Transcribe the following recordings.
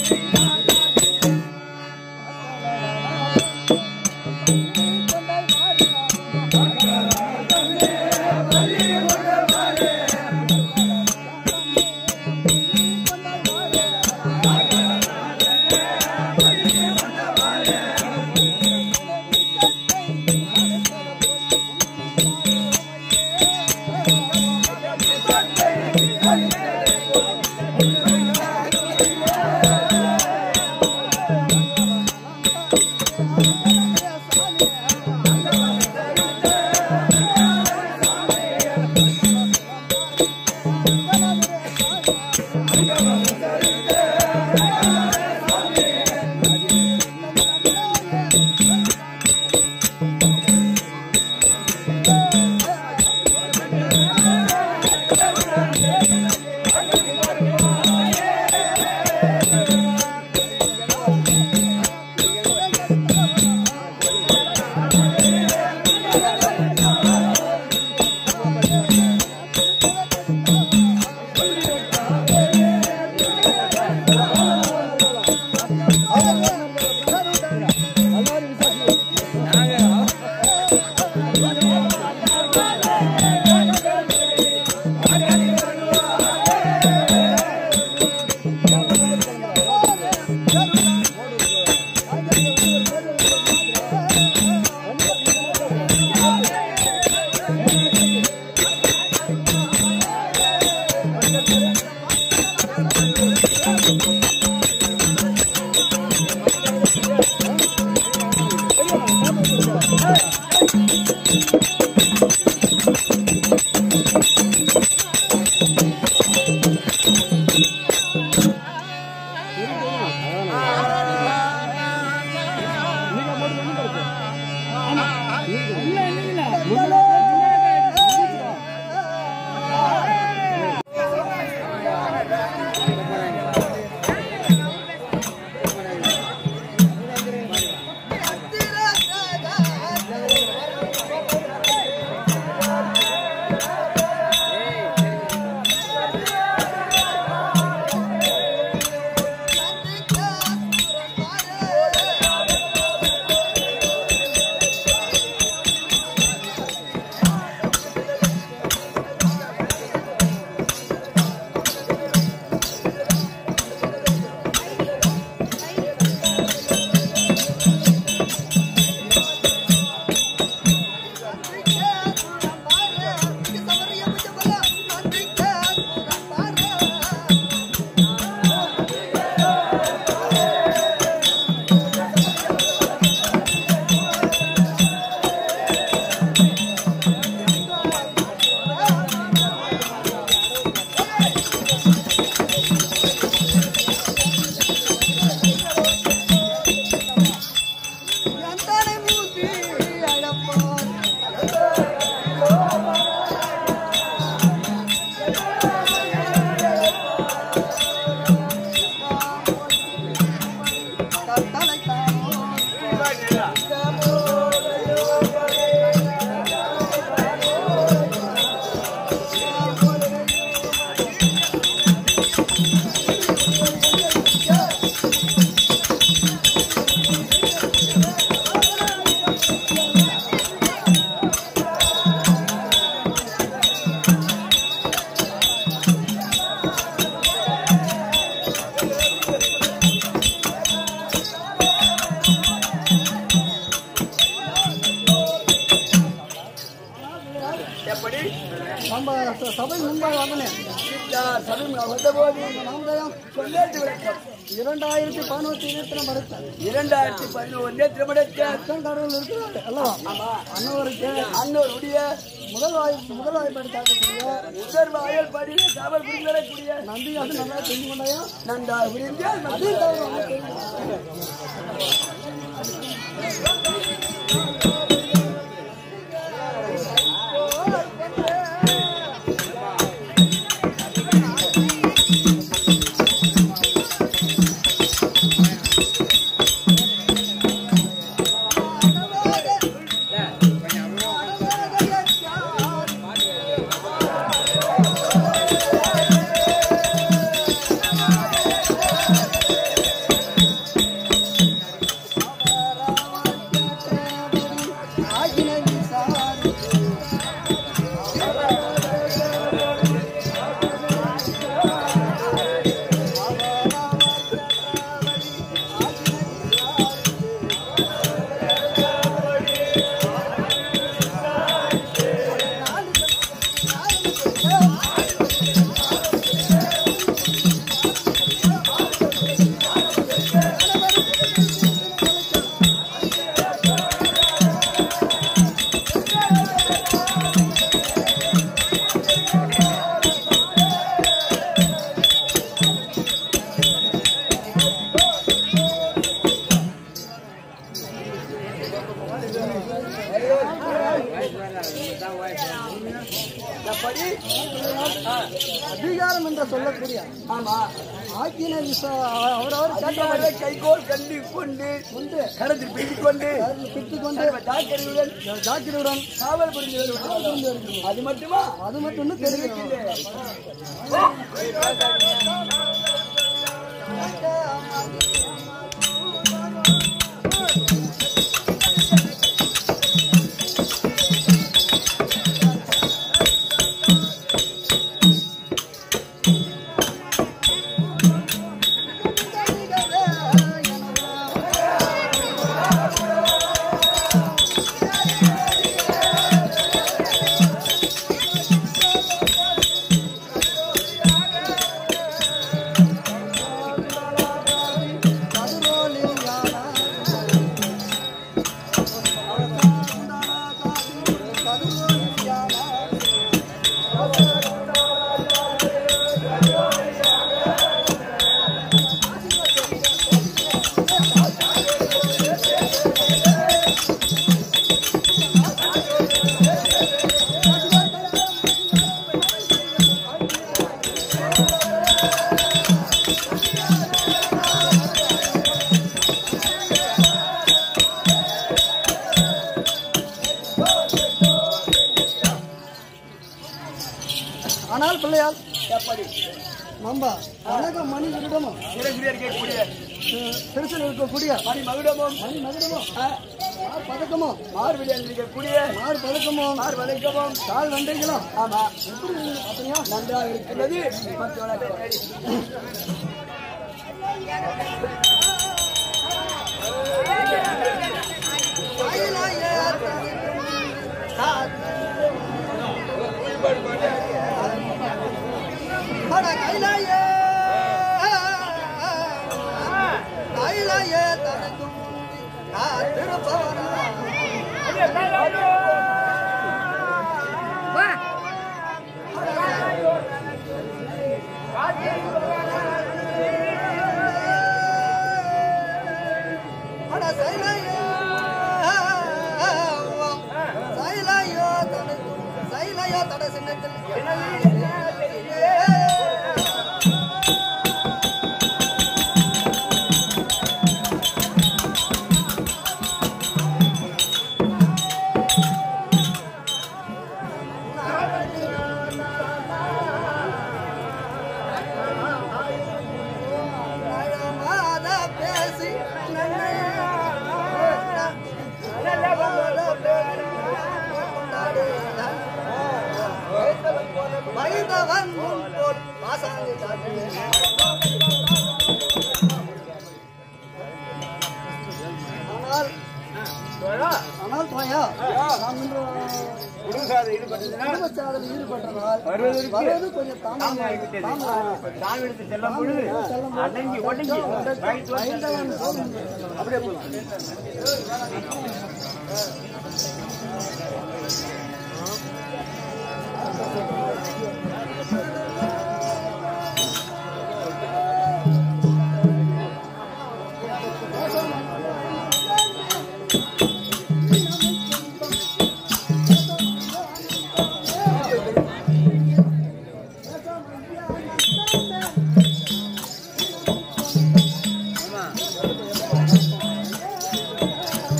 எப்படி நம்ம ச- சபை முன்பாக வந்தனேன் யார் சலூன் வந்தபோது நாமதயம் சொல்லாட்டு விளக்கம் இரண்டாயிரத்தி பதினோரு இருபத்தி அடுத்த இரண்டாயிரத்தி பதினொன்று திருமணத்தை அத்தன் கடவுள் இருக்கிறாரு அல்லவா ஆமா அன்னவருக்கு அன்னோருடைய முதல் வாய்ப்பு முதல் வாய்ப்பாடு தாக்கக்கூடிய முதல் வாயல் படி காவல் புரிந்தரக்கூடிய நந்தியாசு நல்லா தெரிஞ்சு கொண்டாயா நன்றா புரிந்தால் அதே தவிர வந்து தெரியும். ஆ எப்படி அதிகாரம் என்று சொல்லக்கூடிய ஆமா ஆக்கின விச- அவரவர் கேட்டவரை அதிகார கைகோல் கண்டு கொண்டு கொண்டு கடத்தில் பிடித்துக் கொண்டு அதில் பிடித்துக் கொண்டு சர்வ ஜாக்கிரதையுடன் ஜாக்கிரதையுடன் காவல் புரிந்து வருவது. அது மட்டுமா அது மட்டும் தெரியும் ஆனால் பிள்ளையால் எப்படி நம்ம அழக மனிதரிடமும் சிறசிலே இருக்கக்கூடிய திருச்சல் இருக்கக்கூடிய மணி மகுடமும் மணி நகரமும் ஆ, மார் பதக்கமும் மார்பிலில் இருக்கக்கூடிய மார் பதக்கமும் மார் வளைக்கமும் கால் வண்டைகளும் ஆமா எப்படி இருக்குது அப்படியா நன்றாக இருக்கிறது மற்றவர்கள் அட கைலாயே கைலாயே தனக்கும் காத்திருப்பவரா அட சைலையோ சைலையோ தனக்கும் சைலையோ தட சின்னத்தில் நயமாத பேசி வைதவன் முன் போல் பாசாங்கு ஆனால் ஆனால் தாயா நாம் இன்று குடுசாதை ஈடுபட்டதுன்னா குடும்பச்சாதலில் ஈடுபட்டதால் வருவதற்கு வருவது கொஞ்சம் தாமதம் ஆகிவிட்டது. தாமதம் தான் எடுத்து செல்லும் பொழுது அடங்கி ஒடுங்கி வயிற்று வைந்தவன் போல் அப்படியே போலாம்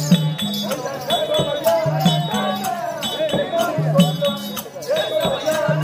ஆ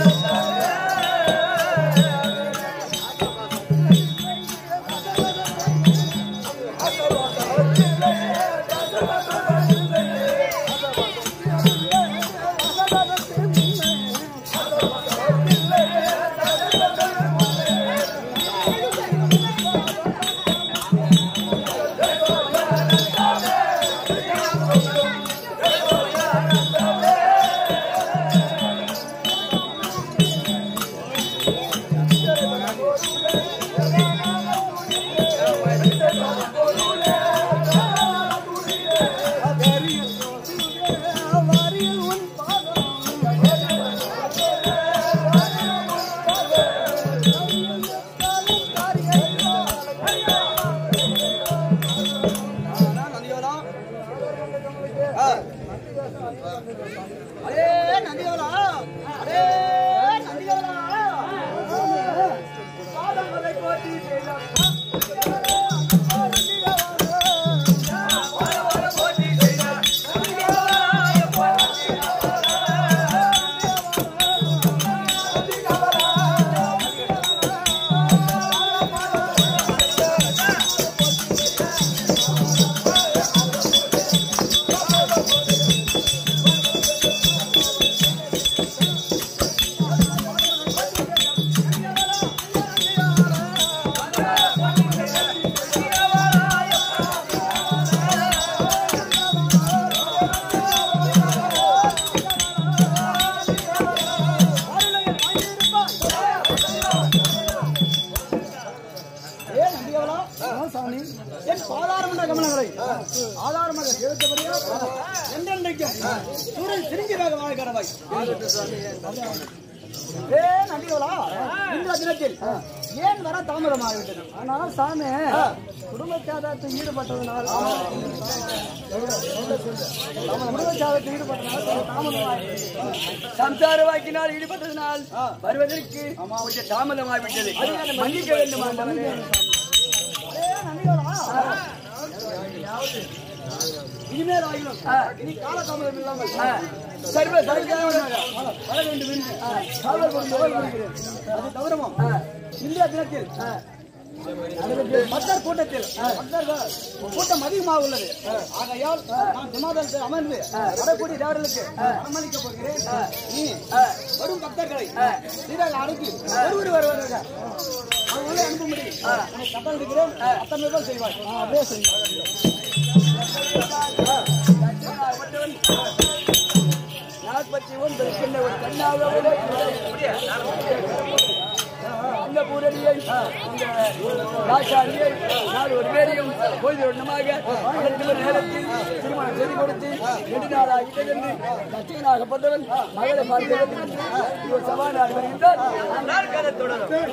கிடைக்கும் சூரியன் திரும்பி வேக வாழ கடவாய் ஏ நம்பிகளா இந்த தினத்தில் ஏன் வர தாமதமாகிவிட்டது ஆனால் சாமி குடும்ப சாதத்தில் ஈடுபட்டதுனால குடும்ப சாதத்தில் ஈடுபட்டதுனால தாமதமாக சம்சார வாக்கினால் ஈடுபட்டதனால் வருவதற்கு கொஞ்சம் தாமதமாகிவிட்டது மன்னிக்க வேண்டும் ஆண்டவரே. இனிமேல் ஆகிலும் இனி காலதாமதம் இல்லாமல் சர்வ சர்வ வர வேண்டும் என்று காவல் கொண்டு வருகிறேன் அது தவிரமா இந்திய தினத்தில் மக்கள் கூட்டத்தில் மக்கள் கூட்டம் அதிகமாக உள்ளது ஆகையால் நான் சமாதானத்தில் அமர்ந்து வரக்கூடிய தேவர்களுக்கு அனுமதிக்க போகிறேன் நீ வரும் பக்தர்களை சீராக அனுப்பி ஒருவர் வருவதாக அவங்களை அனுப்பும்படி உனக்கு கட்டளை இருக்கிறேன் அத்தனை பேர் செய்வாய் அப்படியே செய்வாய் நாற்பத்தி ஒன்பது சின்ன ஒரு கண்ணாக உடைய அந்த பூரடியை இந்த ராசாரியை நான் ஒரு பேரையும் பொழுது ஒன்றமாக அதற்கு ஒரு நேரத்தில் திருமணம் செய்து கொடுத்து நெடுநாளாகிட்டது என்று லட்சியனாகப்பட்டவன் மகளை பார்க்கிறது ஒரு சவாலாக வருகின்றார் ஆனால் கதை தொடரும்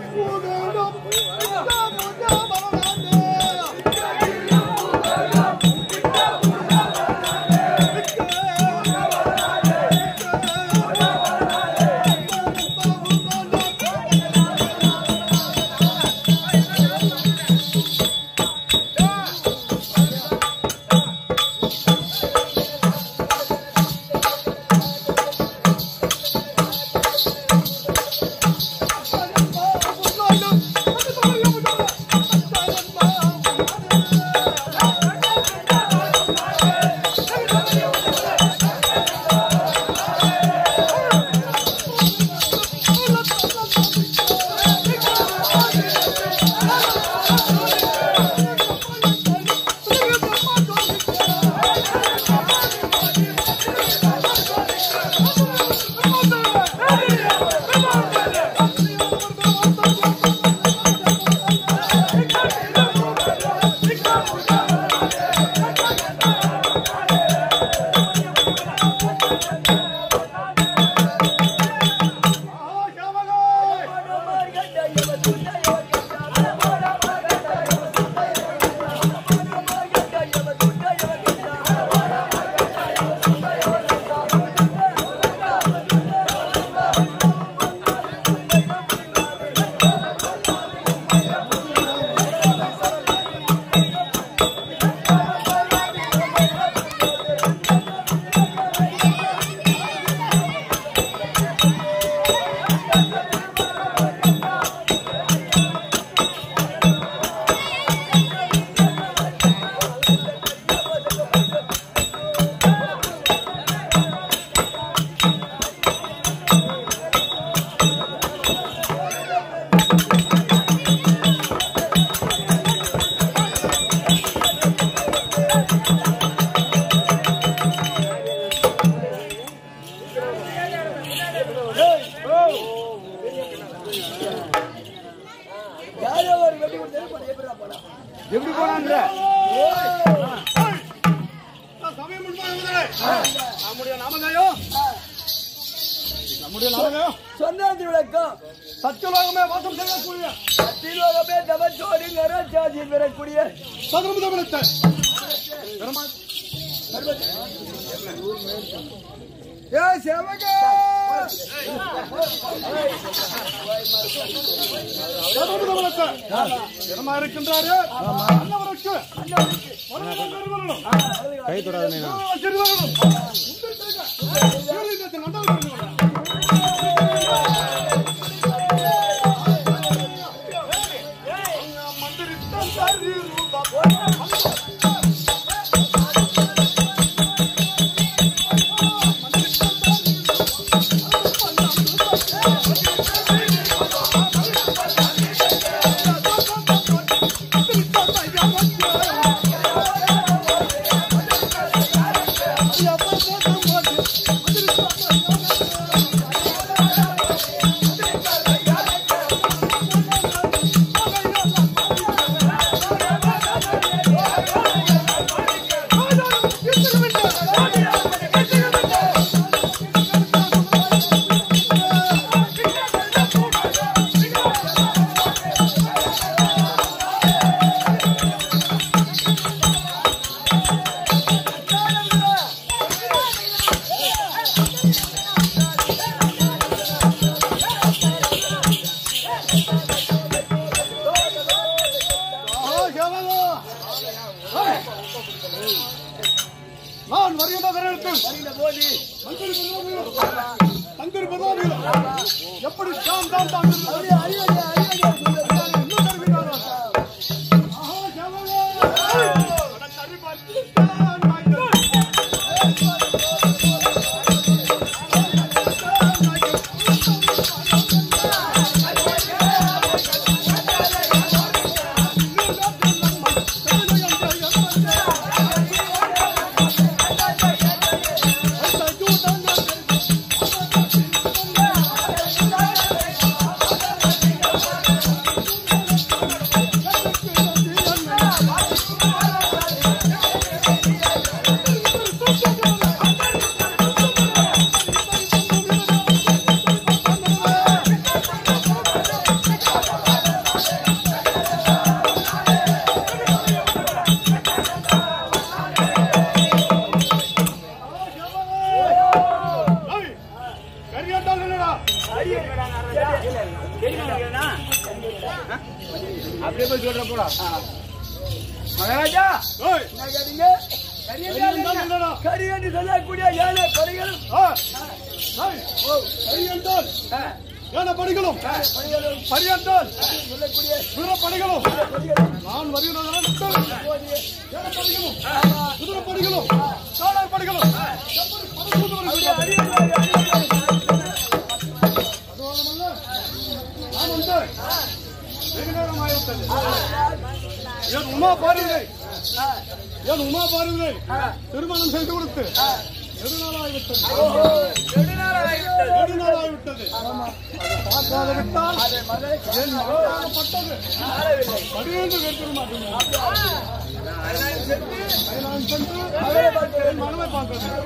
யாரோ ஒரு வெடி கொடுத்தது போன எப்படி போனா எப்படி போனான்ற நம்முடைய நாமதேயோ நம்முடைய நாமதேயோ சொந்தத்தில் விளக்கம் சத்தியலோகமே வாசம் செய்யக்கூடிய அத்திலோகமே தவச்சோடி நரச்சாதியில் வரக்கூடிய சதுரமுத விளத்தை ஏ சேவக சதுரமுத விளத்தை இடமா இருக்கின்றாரு அன்னவருக்கு கை தொடாதே எப்படி தான் தான் தான் அப்படியே அறிவறியா அறிவறியா சொல்லுங்க இன்னும் தருகிறாரா? ஆஹா, ஜவலே. அட, தறி பார்த்து தான் வாய்ந்தது. ஏய், கரியாட்டால் என்னடா? அப்படியே போய் சொல்ற போடா மகாராஜா ஏய், என்ன கேட்டீங்க கரியாட்டால் என்னடா? கரி என்று சொல்லக்கூடிய ஏழை படைகளும் ஆ, ஏய், ஓ, கரியாட்டால் ஏன படைகளும் பரியாட்டால் சொல்லக்கூடிய குதிரை படைகளும் நான் வருகிறேன் ஏன படைகளும் குதிரை படைகளும் காலார் படைகளும் எப்படி படைகளும் வருகிறார்கள்? நான் வந்து வெகு நேரம் ஆகிவிட்டது என் உமா பாருங்கள் என் உமா பாருங்கள் திருமணம் செய்து கொடுத்து நெடுநாளாகிவிட்டது நெடுநாளாகிவிட்டது அதை பார்க்காத விட்டால் என் மகனாகப்பட்டது படியேந்து வெற்றிட மாட்டேன் நான் சென்று என் மனதை பார்க்கிறேன்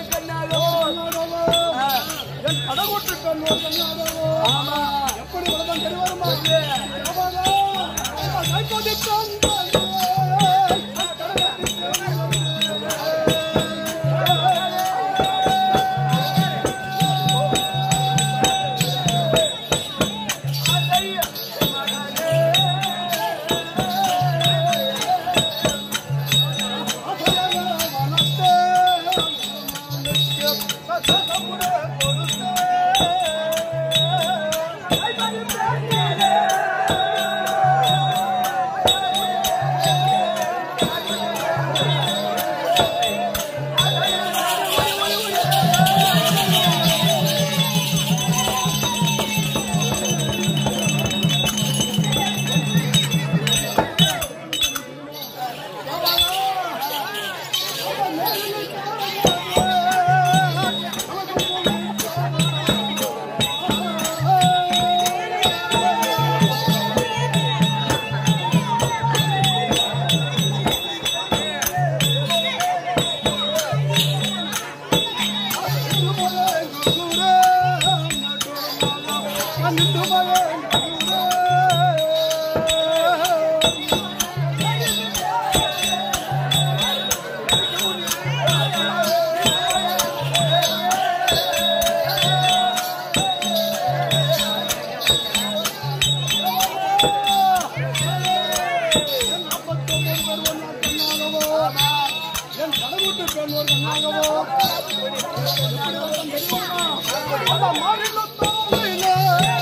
ஆமா எப்படி வளர்ந்த என் கடவுட்டு பெண் ஒரு கண்ணாகவோ அந்த மாநிலத்தோமையிலே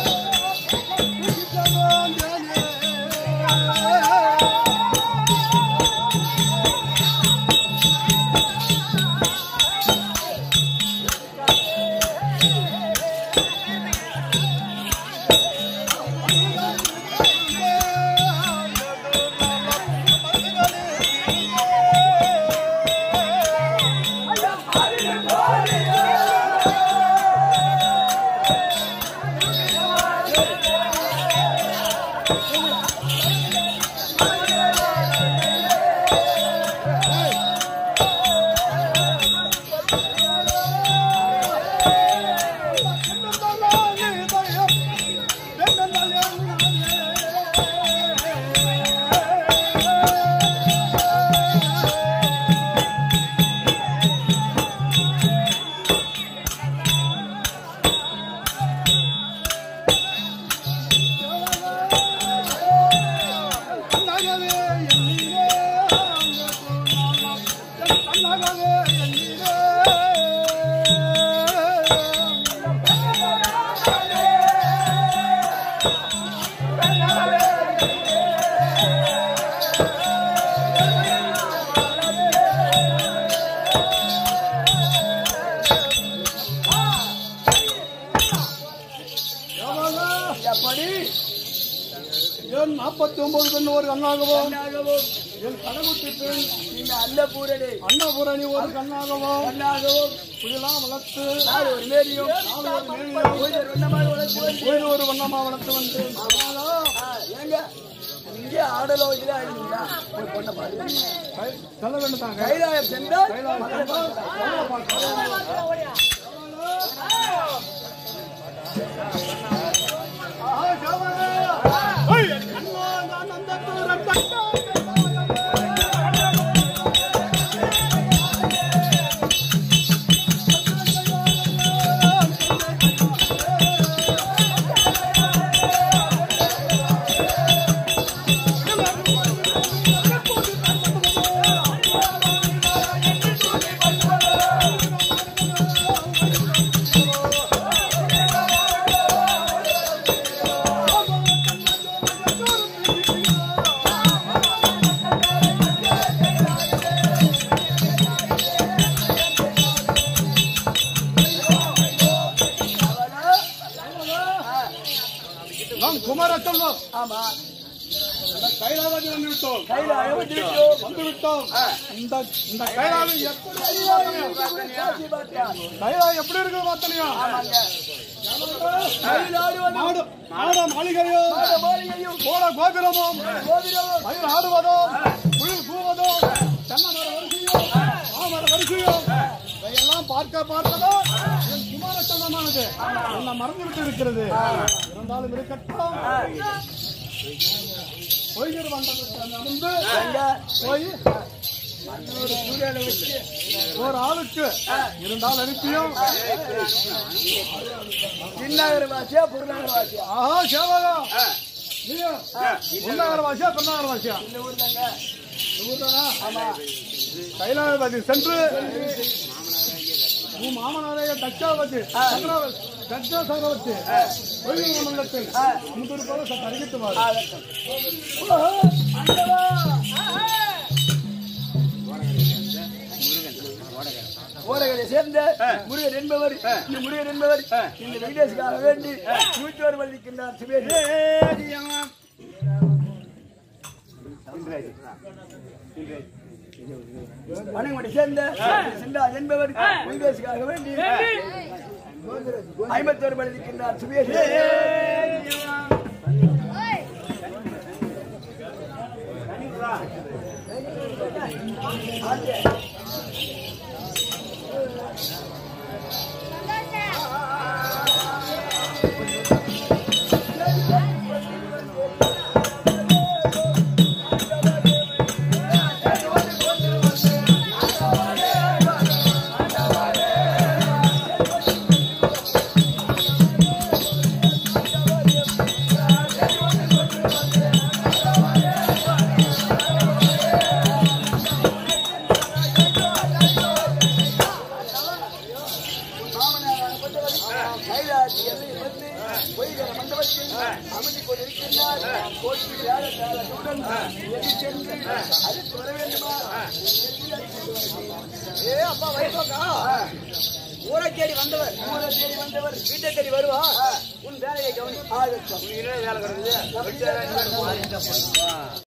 என் நாற்பத்தி ஒன்பது பெண் ஒரு கண்ணாகவோ என் கடவுட்டு பெண் இந்த அல்லபூரணி அன்னபூரணி ஒரு கண்ணாகவோ பொன்னாகவும் புயலாம் வளர்த்து நாடு ஒரு மேரியும் நாலு ஒரு மேனியும் கோயில் ரெண்டமாக வளர்த்து வந்து கோயில் ஒரு வண்ணமா வளர்த்து வந்து ஆ, ஏங்க இங்கே ஆடலோ இதுல ஆடுங்களா ஒரு பொண்ணை பாருங்க சொல்ல வேண்டுதாங்க கைலாயம் சென்றால் நாம் குமாரச்செல்வம் ஆமா கைலாவாதி வந்து விட்டோம் கைலாயம் வந்து விட்டோம். வந்து விட்டோம் இந்த இந்த கைலாவை எப்படி கைலா எப்படி இருக்கு பார்த்தனையா கைலாடு வந்து மாடு மாட மாளிகையோ மாளிகையும் கோல கோபுரமும் கோவிலும் மயில் ஆடுவதும் குயில் கூவதும் தென்னை மர வரிசையும் மாமர வரிசையும் இதையெல்லாம் பார்க்க பார்க்கதான் என் குமார மகத்துவமானது எல்லாம் மறந்துவிட்டு இருக்கிறது இருந்தாலும் இருக்கட்டும் பொய்கர் மண்டபத்தில் நடந்து போய் ஒரு ஆளுக்கு இருந்தால் அனுப்பியும் பின்னாகர வாசியா பொருளாதார வாசியா ஆஹா சேவகா நீயா பொன்னாகர வாசியா பொன்னாகர வாசியா இந்த ஊர் தாங்க ஊர்தானா? கைலாயபதி சென்று உன் மாமனாரே தட்சாவதி சக்கரவர்த்தி தட்சா சக்கரவர்த்தி கோயில் மண்டலத்தில் அமுதூர் போல சற்று அறிவித்து வாரு. ஓரகளை சேர்ந்த முருகன் என்பவர் இந்த முருகன் என்பவர் இந்த வெங்கடேசுக்காக வேண்டி நூற்றோர் வள்ளிக்கின்றார் சுபேஷ் வணங்கமடி சேர்ந்த சிந்தா என்பவர் வெங்கடேசுக்காக வேண்டி ஐம்பத்தோரு வள்ளிக்கின்றார் சுபேஷ் கைலாசி எல்லையில் வந்து பொய்கிற மண்டபத்தில் அமைதி கொண்டிருக்கின்றார் கோட்டி வேல வேலையுடன் எதி சென்று அதுக்கு வர வேண்டுமா ஏ அப்பா வைப்போக்கா ஊரை தேடி வந்தவர் ஊரை தேடி வந்தவர் வீட்டை தேடி வருவா உன் வேலையை கவனி ஆகட்டும் வேலை கிடக்குது